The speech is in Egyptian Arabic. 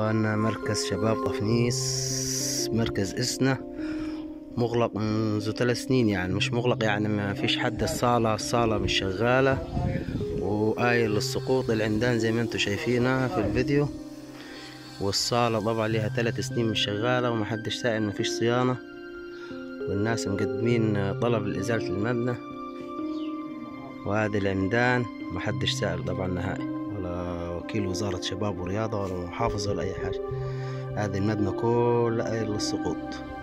اخواننا مركز شباب طفنيس مركز اسنا مغلق منذ ثلاث سنين يعني مش مغلق يعني ما فيش حد الصالة الصالة مش شغالة وقايل للسقوط العمدان زي ما انتم شايفينها في الفيديو والصالة طبعا ليها ثلاث سنين مش شغالة ومحدش سائل مفيش صيانة والناس مقدمين طلب لإزالة المبنى وهذه العمدان محدش سائل طبعا نهائي ولا وكيل وزارة شباب ورياضة ولا محافظ ولا أي حاجة هذه المبنى كلها قايل للسقوط